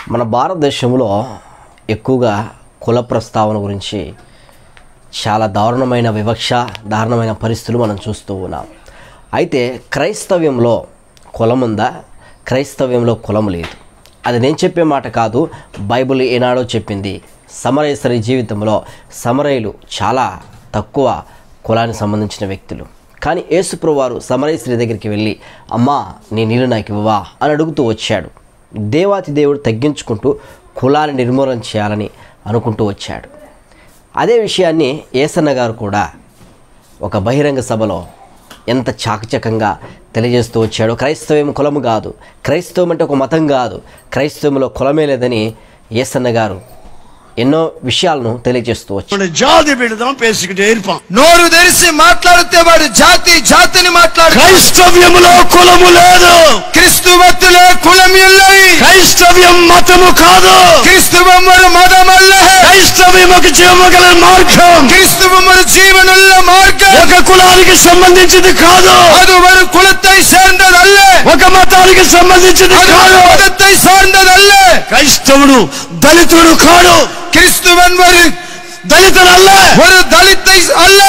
మన భారతదేశంలో ఎక్కువగా కుల ప్రస్తావన గురించి చాలా దారుణమైన వివక్ష దారుణమైన పరిస్థితులు మనం చూస్తూ ఉన్నాం అయితే క్రైస్తవ్యంలో కులం ఉందా క్రైస్తవ్యంలో కులం లేదు అది నేను చెప్పే మాట కాదు బైబిల్ ఏనాడో చెప్పింది సమరయసరి జీవితంలో సమరయులు చాలా తక్కువ కులానికి సంబంధించిన వ్యక్తులు కానీ యేసుప్రభు వారు సమరయశ్రీ దగ్గరికి వెళ్ళి అమ్మా నీ నీళ్ళు నాకు ఇవ్వవా అని అడుగుతూ వచ్చాడు దేవాతి దేవుడు తగ్గించుకుంటూ కులాన్ని నిర్మూలన చేయాలని అనుకుంటూ వచ్చాడు అదే విషయాన్ని ఏసన్న గారు కూడా ఒక బహిరంగ సభలో ఎంత చాకచకంగా తెలియజేస్తూ వచ్చాడో క్రైస్తవం కులము కాదు క్రైస్తవం అంటే ఒక మతం కాదు క్రైస్తవంలో కులమే లేదని ఏసన్న గారు ఎన్నో విషయాలను తెలియజేస్తూ వచ్చాడు మన ஜாதி தான் பேசிக்கிட்டே இருப்பான் నోరు తెరిచి మాట్లాడితే వాడు జాతి జాతిని మాట్లాడు క్రైస్తవ్యములో కులము లేదు క్రిస్తువత్తులో కులం ఇల్లై క్రైస్తవ్యం మతము కాదు క్రిస్తువం ஒரு மதம் அல்ல క్రైస్తవ్యం ఒక జీవగల మార్గం கிறிஸ்துவம் ஒரு ஜீவனுள்ள மார்க்கம் ఒక కులానికి సంబంధించింది కాదు அது ஒரு குலத்தை சேர்ந்ததல்ல ఒక మతానికి సంబంధించింది அது ஒரு కాదు மதத்தை சார்ந்ததல்ல క్రైస్తవుడు దళితుడు కాడు கிறிஸ்துவன் ஒரு దళితుడల్ల ஒரு దళిத்தை அல்ல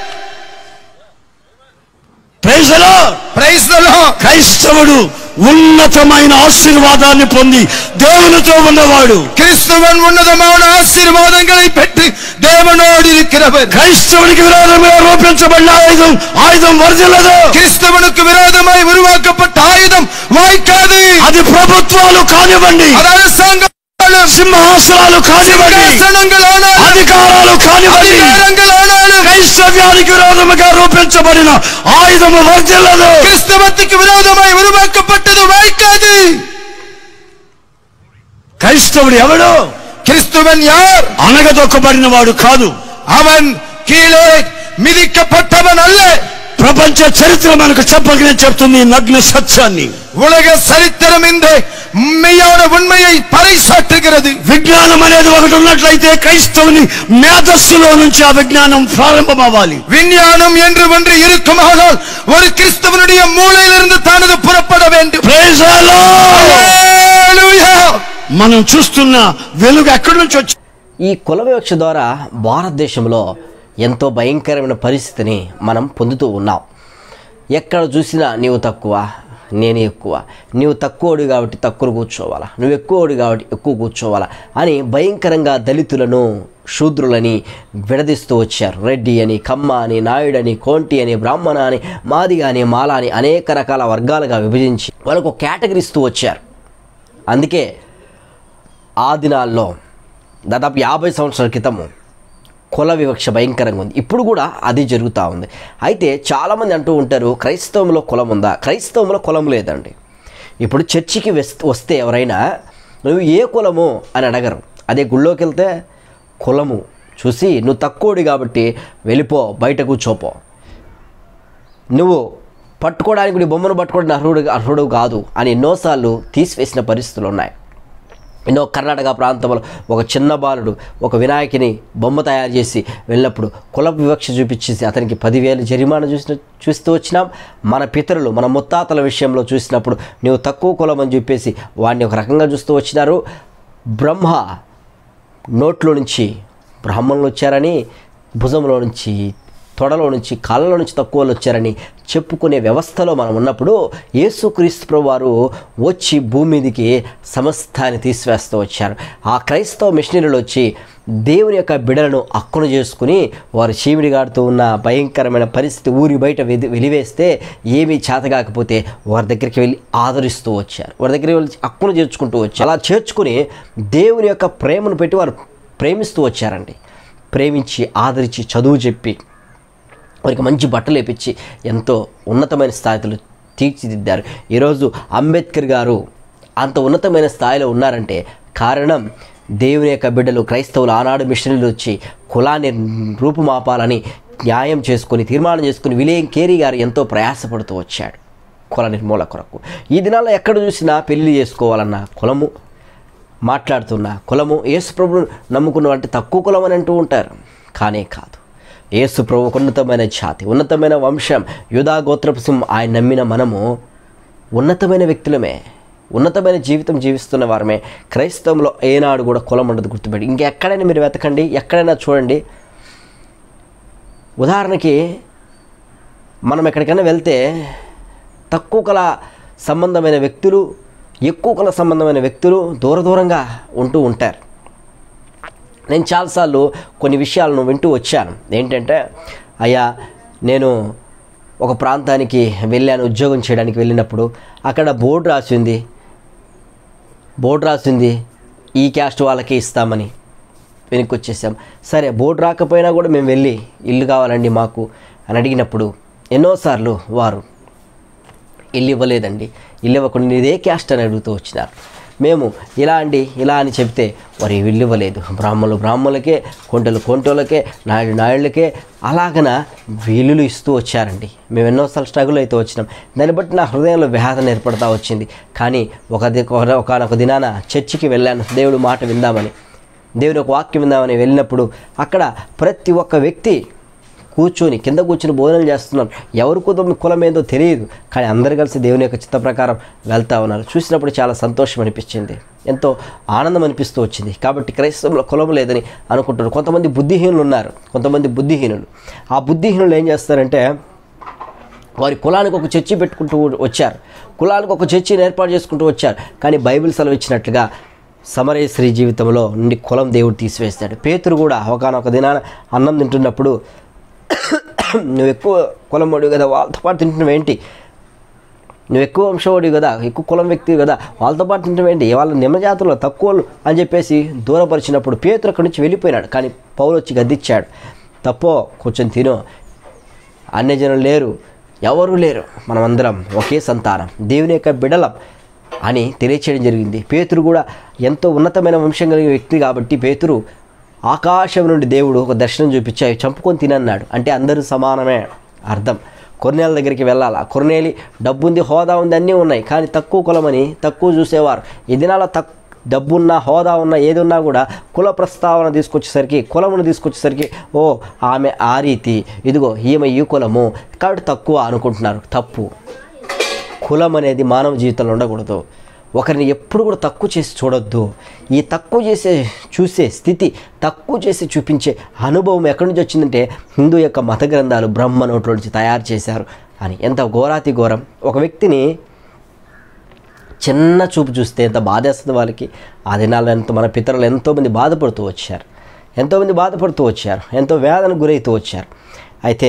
ప్రైజలో பிரைஸ் தி லார்డ్ క్రైస్తవుడు ఉన్నతమైన ఆశీర్వాదాన్ని పొంది దేవునితో ఉన్నవాడు கிறிஸ்துவன் உன்னதமான ஆசீர்வாதங்களை பெற்று தேவனோடு இருக்கிறவர் క్రైస్తవుడికి విరోధంగా రూపించబడిన ఆయుధం ఆయుధం వర్జలదు கிறிஸ்துவனுக்கு விரோதமாய் உருவாக்கப்பட்ட ஆயுதம் வாய்க்காது అది ప్రభుత్వాలు కానివ్వండి அது அரசாங்கம் సింహాసనాలు కానివ్వండి சிங்காசனங்கள் ஆனாலும் అధికారాలు కానివ్వండి அதிகாரங்கள் ஆனாலும் క్రైస్తవ్యానికి విరోధముగా రూపించబడిన ఆయుధము వర్జలదు கிறிஸ்தவத்துக்கு விரோதமாய் உருவாக்கப்பட்டது வாய்க்காது క్రైస్తవుడు ఎవడు கிறிஸ்துவன் யார் అనగదొక్కబడిన వాడు కాదు அவன் கீழே மிதிக்கப்பட்டவன் அல்ல ప్రపంచ చరిత్ర మనకు చెప్పకనే చెప్తుంది ఈ నగ్న సత్యాన్ని உலக சரித்திரம் இந்த மெய்யான உண்மையை பறைசாற்றுகிறது విజ్ఞానం అనేది ఒకటి ఉన్నట్లయితే క్రైస్తవుని మేధస్సులో నుంచి ఆ విజ్ఞానం ప్రారంభమవ్వాలి விஞ்ஞானம் என்று ஒன்று இருக்குமானால் ஒரு கிறிஸ்தவனுடைய மூளையிலிருந்து தானது புறப்பட வேண்டும் Praise the Lord. Hallelujah. మనం చూస్తున్న వెలుగు ఎక్కడి నుంచి వచ్చి ఈ కుల వివక్ష ద్వారా భారతదేశంలో ఎంతో భయంకరమైన పరిస్థితిని మనం పొందుతూ ఉన్నాం ఎక్కడ చూసినా నీవు తక్కువ నేను ఎక్కువ నీవు తక్కువడు కాబట్టి తక్కువ కూర్చోవాలా నువ్వు ఎక్కువడు కాబట్టి ఎక్కువ కూర్చోవాలా అని భయంకరంగా దళితులను శూద్రులని విడదీస్తూ వచ్చారు రెడ్డి అని కమ్మ అని నాయుడని కోంటి అని బ్రాహ్మణ అని మాదిగ అని మాల అని అనేక రకాల వర్గాలుగా విభజించి వాళ్ళకు కేటగిరీ ఇస్తూ వచ్చారు అందుకే ఆ దినాల్లో దాదాపు యాభై సంవత్సరాల క్రితము కుల వివక్ష భయంకరంగా ఉంది ఇప్పుడు కూడా అది జరుగుతూ ఉంది అయితే చాలామంది అంటూ ఉంటారు క్రైస్తవంలో కులం ఉందా క్రైస్తవంలో కులం లేదండి ఇప్పుడు చర్చికి వెస్- వస్తే ఎవరైనా నువ్వు ఏ కులము అని అడగరు అదే గుళ్ళోకి వెళ్తే కులము చూసి నువ్వు తక్కువడి కాబట్టి వెళ్ళిపో బయట కూర్చోపో నువ్వు పట్టుకోవడానికి నీ బొమ్మను పట్టుకోవడానికి అర్హుడు అర్హుడు కాదు అని ఎన్నోసార్లు తీసివేసిన పరిస్థితులు ఉన్నాయి ఎన్నో కర్ణాటక ప్రాంతంలో ఒక చిన్న బాలుడు ఒక వినాయకుని బొమ్మ తయారు చేసి వెళ్ళినప్పుడు కుల వివక్ష చూపించేసి అతనికి పదివేలు జరిమానా చూసిన చూస్తూ వచ్చినాం మన పితరులు మన ముత్తాతల విషయంలో చూసినప్పుడు నువ్వు తక్కువ కులం అని చెప్పేసి వాడిని ఒక రకంగా చూస్తూ వచ్చినారు బ్రహ్మ నోట్లో నుంచి బ్రాహ్మణులు వచ్చారని భుజంలో నుంచి తొడలో నుంచి కాళ్ళలో నుంచి తక్కువ వాళ్ళు వచ్చారని చెప్పుకునే వ్యవస్థలో మనం ఉన్నప్పుడు యేసుక్రీస్తు ప్రభు వారు వచ్చి భూమి మీదికి సమస్తాన్ని తీసివేస్తూ వచ్చారు ఆ క్రైస్తవ మిషనరీలు వచ్చి దేవుని యొక్క బిడలను అక్కును చేసుకుని వారు చీమిడి గాడుతూ ఉన్న భయంకరమైన పరిస్థితి ఊరి బయట వెది వెలివేస్తే ఏమీ చేతగాకపోతే వారి దగ్గరికి వెళ్ళి ఆదరిస్తూ వచ్చారు వారి దగ్గరికి వెళ్ళి అక్కును చేర్చుకుంటూ వచ్చారు అలా చేర్చుకుని దేవుని యొక్క ప్రేమను పెట్టి వారు ప్రేమిస్తూ వచ్చారండి ప్రేమించి ఆదరించి చదువు చెప్పి వారికి మంచి బట్టలు వేపించి ఎంతో ఉన్నతమైన స్థాయిలో తీర్చిదిద్దారు ఈరోజు అంబేద్కర్ గారు అంత ఉన్నతమైన స్థాయిలో ఉన్నారంటే కారణం దేవుని యొక్క బిడ్డలు క్రైస్తవులు ఆనాడు మిషనరీలు వచ్చి కులాన్ని రూపుమాపాలని న్యాయం చేసుకొని తీర్మానం చేసుకుని విలియం కేరీ గారు ఎంతో ప్రయాసపడుతూ వచ్చాడు కుల నిర్మూల కొరకు ఈ దినాల్లో ఎక్కడ చూసినా పెళ్లి చేసుకోవాలన్న కులము మాట్లాడుతున్న కులము యేసు ప్రభువును నమ్ముకున్న అంటే తక్కువ కులం అని అంటూ ఉంటారు కానే కాదు యేసు ప్రభు ఒక ఉన్నతమైన జాతి ఉన్నతమైన వంశం యూదా గోత్రపు సింహం ఆయన నమ్మిన మనము ఉన్నతమైన వ్యక్తులమే ఉన్నతమైన జీవితం జీవిస్తున్న వారమే క్రైస్తవంలో ఏనాడు కూడా కులం ఉండదు గుర్తుపెట్టి ఇంకెక్కడైనా మీరు వెతకండి ఎక్కడైనా చూడండి ఉదాహరణకి మనం ఎక్కడికైనా వెళ్తే తక్కువ కల సంబంధమైన వ్యక్తులు ఎక్కువ కల సంబంధమైన వ్యక్తులు దూర దూరంగా ఉంటూ ఉంటారు నేను చాలాసార్లు కొన్ని విషయాలను వింటూ వచ్చాను ఏంటంటే అయ్యా నేను ఒక ప్రాంతానికి వెళ్ళాను ఉద్యోగం చేయడానికి వెళ్ళినప్పుడు అక్కడ బోర్డు రాసింది బోర్డు రాసింది ఈ క్యాస్ట్ వాళ్ళకి ఇస్తామని వెనక్కి వచ్చేసాం సరే బోర్డు రాకపోయినా కూడా మేము వెళ్ళి ఇల్లు కావాలండి మాకు అని అడిగినప్పుడు ఎన్నోసార్లు వారు ఇల్లు ఇవ్వలేదండి ఇల్లు ఇవ్వకుండా ఇదే క్యాస్ట్ అని అడుగుతూ వచ్చినారు మేము ఇలా అండి ఇలా అని చెప్తే వారు ఇల్లు ఇవ్వలేదు బ్రాహ్మణులు బ్రాహ్మణులకే కొంటలు కొంటోళ్ళకే నాయుడు నాయుళ్ళకే అలాగన వీలులు ఇస్తూ వచ్చారండి మేము ఎన్నోసార్లు స్ట్రగుల్ అయితే వచ్చినాం దాన్ని బట్టి నా హృదయంలో వేదన ఏర్పడతా వచ్చింది కానీ ఒక ది- ఒక- ఒకనొక దినాన చర్చికి వెళ్ళాను దేవుడు మాట విందామని దేవుని ఒక వాక్యం విందామని వెళ్ళినప్పుడు అక్కడ ప్రతి ఒక్క వ్యక్తి కూర్చొని కింద కూర్చొని భోజనం చేస్తున్నారు ఎవరి కులం కులం ఏందో తెలియదు కానీ అందరు కలిసి దేవుని యొక్క చిత్త ప్రకారం వెళ్తా ఉన్నారు చూసినప్పుడు చాలా సంతోషం అనిపించింది ఎంతో ఆనందం అనిపిస్తూ వచ్చింది కాబట్టి క్రైస్తవంలో కులం లేదని అనుకుంటున్నారు కొంతమంది బుద్ధిహీనులు ఉన్నారు కొంతమంది బుద్ధిహీనులు ఆ బుద్ధిహీనులు ఏం చేస్తారంటే వారి కులానికి ఒక చర్చి పెట్టుకుంటూ వచ్చారు కులానికి ఒక చర్చిని ఏర్పాటు చేసుకుంటూ వచ్చారు కానీ బైబిల్ సెలవు ఇచ్చినట్లుగా సమరేశ్రీ జీవితంలో నుండి కులం దేవుడు తీసివేస్తాడు పేతురు కూడా ఒకనొక దినాన అన్నం తింటున్నప్పుడు నువ్వు ఎక్కువ కులం వాడివి కదా వాళ్ళతో పాటు తింటున్నావు ఏంటి నువ్వు ఎక్కువ వంశవాడివి కదా ఎక్కువ కులం వ్యక్తి కదా వాళ్ళతో పాటు తింటాం ఏంటి వాళ్ళ నిమ్మజాతుల్లో తక్కువలు అని చెప్పేసి దూరపరిచినప్పుడు పేతురు అక్కడి నుంచి వెళ్ళిపోయినాడు కానీ పౌలు వచ్చి గద్దిచ్చాడు తప్పో కొంచెం తిను అన్యజనులు లేరు ఎవరు లేరు మనమందరం ఒకే సంతానం దేవుని యొక్క బిడలం అని తెలియచేయడం జరిగింది పేతురు కూడా ఎంతో ఉన్నతమైన వంశం కలిగిన వ్యక్తి కాబట్టి పేతురు ఆకాశం నుండి దేవుడు ఒక దర్శనం చూపించి అవి చంపుకొని తినన్నాడు అంటే అందరూ సమానమే అర్థం కొర్నేల దగ్గరికి వెళ్ళాలా కొర్నేలి డబ్బు ఉంది హోదా ఉంది అన్నీ ఉన్నాయి కానీ తక్కువ కులమని తక్కువ చూసేవారు ఈ దినాల తక్ డబ్బున్నా హోదా ఉన్న ఏది ఉన్నా కూడా కుల ప్రస్తావన తీసుకొచ్చేసరికి కులమును తీసుకొచ్చేసరికి ఓ ఆమె ఆ రీతి ఇదిగో ఈమె ఈ కులము కాబట్టి తక్కువ అనుకుంటున్నారు తప్పు కులం అనేది మానవ జీవితంలో ఉండకూడదు ఒకరిని ఎప్పుడు కూడా తక్కువ చేసి చూడొద్దు ఈ తక్కువ చేసే చూసే స్థితి తక్కువ చేసి చూపించే అనుభవం ఎక్కడి నుంచి వచ్చిందంటే హిందూ యొక్క మత గ్రంథాలు బ్రహ్మ నోట్ల నుంచి తయారు చేశారు అని ఎంత ఘోరాతి ఘోరం ఒక వ్యక్తిని చిన్న చూపు చూస్తే ఎంత బాధేస్తుంది వాళ్ళకి ఆ దినాల్లో ఎంతో మన పితరులు ఎంతోమంది బాధపడుతూ వచ్చారు ఎంతోమంది బాధపడుతూ వచ్చారు ఎంతో వేదనకు గురవుతూ వచ్చారు అయితే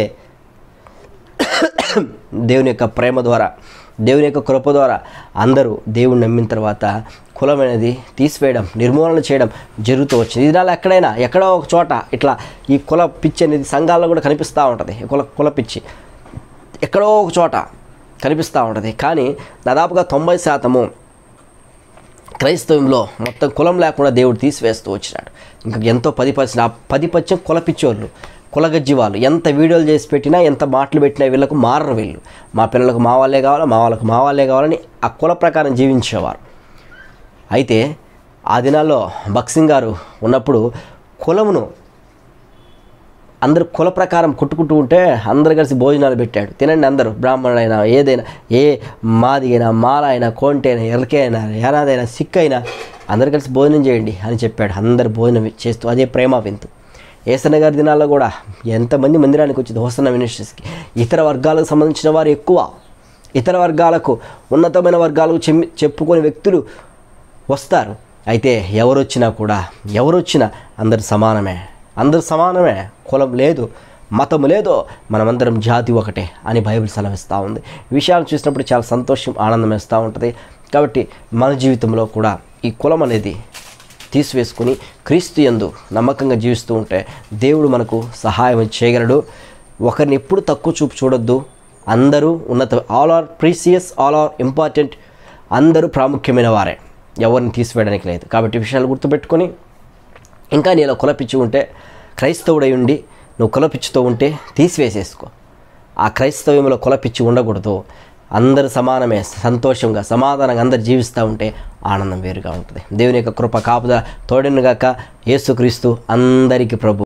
దేవుని యొక్క ప్రేమ ద్వారా దేవుని యొక్క కృప ద్వారా అందరూ దేవుని నమ్మిన తర్వాత కులం అనేది తీసివేయడం నిర్మూలన చేయడం జరుగుతూ వచ్చింది ఇది నాలో ఎక్కడైనా ఎక్కడో ఒక చోట ఇట్లా ఈ కుల పిచ్చి అనేది సంఘాల్లో కూడా కనిపిస్తూ ఉంటుంది ఈ కుల కుల పిచ్చి ఎక్కడో ఒక చోట కనిపిస్తూ ఉంటుంది కానీ దాదాపుగా తొంభై శాతము క్రైస్తవంలో మొత్తం కులం లేకుండా దేవుడు తీసివేస్తూ వచ్చినాడు ఇంకా ఎంతో పది పర్సెంట్ ఆ పది పచ్చం కుల పిచ్చోళ్ళు కులగజ్జి వాళ్ళు ఎంత వీడియోలు చేసి పెట్టినా ఎంత మాటలు పెట్టినా వీళ్ళకు మారరు వీళ్ళు మా పిల్లలకు మా వాళ్ళే కావాలి మా వాళ్ళకు మా వాళ్ళే కావాలని ఆ కుల ప్రకారం జీవించేవారు అయితే ఆ దినాల్లో బక్సింగ్ గారు ఉన్నప్పుడు కులమును అందరూ కుల ప్రకారం కొట్టుకుంటూ ఉంటే అందరు కలిసి భోజనాలు పెట్టాడు తినండి అందరూ బ్రాహ్మణుడైనా ఏదైనా ఏ మాది అయినా మాల అయినా కోంటి అయినా ఎరకే అయినా ఏనాదైనా సిక్ అయినా అందరు కలిసి భోజనం చేయండి అని చెప్పాడు అందరు భోజనం చేస్తూ అదే ప్రేమ వింతు ఏసన్న గారి దినాల్లో కూడా ఎంతమంది మందిరానికి వచ్చింది హోసన్న మినిస్ట్రీస్కి ఇతర వర్గాలకు సంబంధించిన వారు ఎక్కువ ఇతర వర్గాలకు ఉన్నతమైన వర్గాలకు చెమ్మి చెప్పుకునే వ్యక్తులు వస్తారు అయితే ఎవరు వచ్చినా కూడా ఎవరు వచ్చినా అందరు సమానమే అందరు సమానమే కులం లేదు మతం లేదు మనమందరం జాతి ఒకటే అని బైబిల్ సెలవిస్తూ ఉంది ఈ విషయాలు చూసినప్పుడు చాలా సంతోషం ఆనందం వేస్తూ ఉంటుంది కాబట్టి మన జీవితంలో కూడా ఈ కులం అనేది తీసివేసుకుని క్రీస్తు యందు నమ్మకంగా జీవిస్తూ ఉంటే దేవుడు మనకు సహాయం చేయగలడు ఒకరిని ఎప్పుడు తక్కువ చూపు చూడొద్దు అందరూ ఉన్నత all are precious all are important అందరూ ప్రాముఖ్యమైన వారే ఎవరిని తీసివేయడానికి లేదు కాబట్టి ఈ విషయాలు గుర్తుపెట్టుకొని ఇంకా నీలో కులపిచ్చి ఉంటే క్రైస్తవుడై ఉండి నువ్వు కులపిచ్చితో ఉంటే తీసివేసేసుకో ఆ క్రైస్తవ్యంలో కులపిచ్చి ఉండకూడదు అందరు సమానమే సంతోషంగా సమాధానంగా అందరు జీవిస్తూ ఉంటే ఆనందం వేరుగా ఉంటుంది దేవుని యొక్క కృప కాపుద తోడినగాక యేసుక్రీస్తు అందరికీ ప్రభు